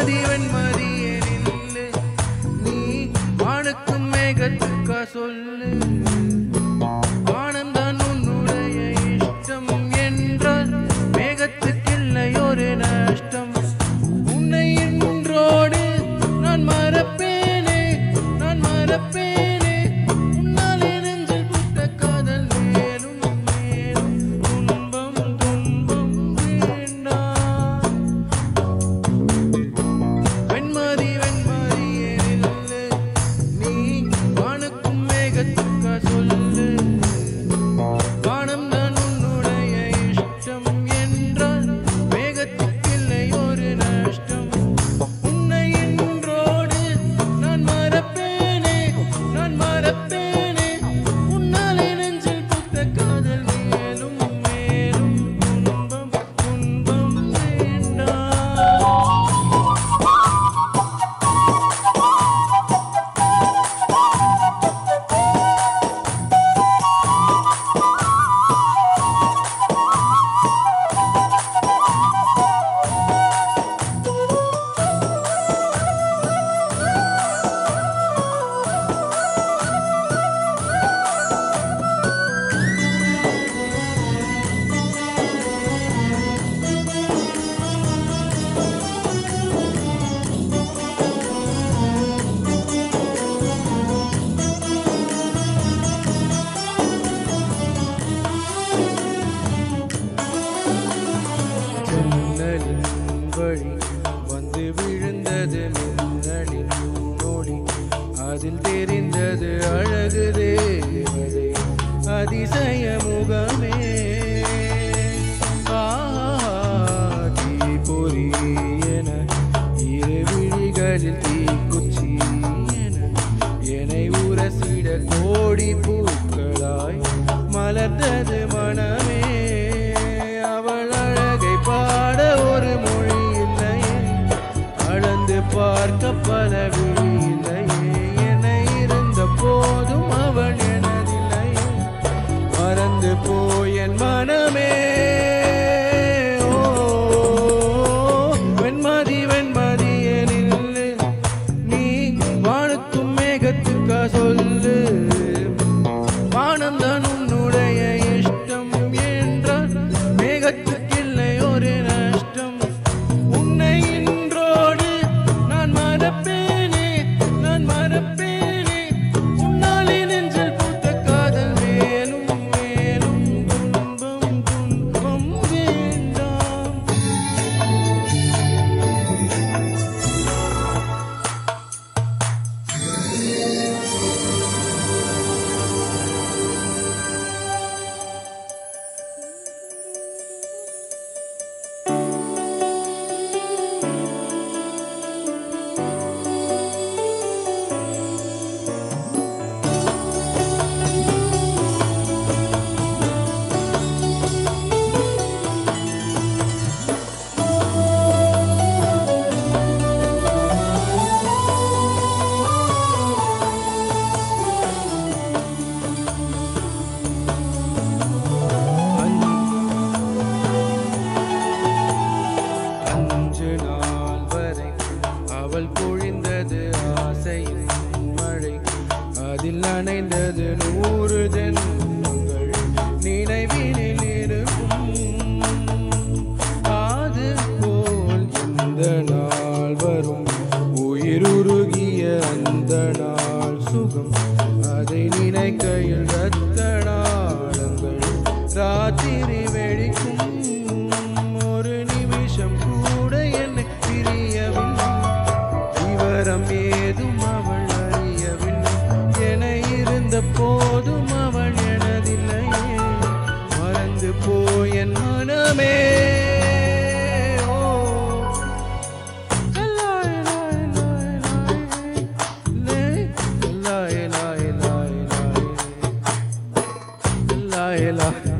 வெண்மதி வெண்மதியே நில்லு நீ வானுக்கும் மேகத்துக்கா சொல்லு வானம்தான் உன்னுடைய இஷ்டம் என்றால் மேகத்துக்கில்லை ஒரு நஷ்டம் உன்னை இன்றோடு நான் மறப்பேனே நான் மறப்பேனே உன்னால் நெஞ்சில் புட்ட காதல் மேலும் மேலும் துன்பம் துன்பம் வேண்டாம் வெண்மதி வெண்மதியே நில்லு நீ வானுக்கும் மேகத்துக்கா சொல்லு வானம் தான் உன்னுடைய இஷ்டம் என்றால் மேகத்துக்கில்லை ஒரு நஷ்டம் உன்னை இன்றோடு நான் மறப்பேனே நான் மறப்பேனே உன்னாலே நெஞ்சில் புத்த காதல் மேலும் மேலும் துன்பம் துன்பம் வேண்டாம் ஜன்னலின் வழி வந்து விழுந்தது மின்னலின் நொடி அதில் தெரிந்தது அழகு தேவதை அதிசய முகமே ஆதி பொறி என இரு விழிகளில் தீக்குச்சி என என்னை உரசிட கோடி பூக்களாய் மலர்ந்தது மனமே அவள் அழகை பாட ஒரு மொழி இல்லையே அளந்து பார்க்க பல விழி இல்லையே என இருந்த போதும் அவள் எனதில்லையே மறந்து போய் என் மனமே ஓ, வெண்மதி வெண்மதியே நில்லு நீ வானுக்கும் மேகத்துக்கா சொல்லு வானம் தான் உன்னுடைய இஷ்டம் என்றால் மேகத்துக்கில்லை ஒரு நஷ்டம் உன்னை இன்றோடு நான் மறப்பேனே நான் மறப்பேனே உன்னாலே நெஞ்சில் பூத்த காதல் மேலும் மேலும் துன்பம் துன்பம் வேண்டாம் அஞ்சு நாள் வரை அவள் பொழிந்தது ஆசையின் மழை அதில் நனைந்தது நூறு ஜென்மங்கள் நினைவினில் இருக்கும் அது போல் இந்த நாள் வரும் உயிருருகிய அந்த நாள் சுகம் அதை நினைக்கையில் ரத்த நாளங்கள் ராத்திரி வெடிக்கும் ஒரு நிமிஷம் கூட என்னை பிரியவில்லை விவரம் ஏதும் அவள் அறியவில்லை என இருந்த போதும் அவள் எனதில்லையே மறந்து போய் என் மனமே ஓ லாய் லாய் லாய் லாய் லே லாய் லாய் லாய் லாய் லாய் லாய்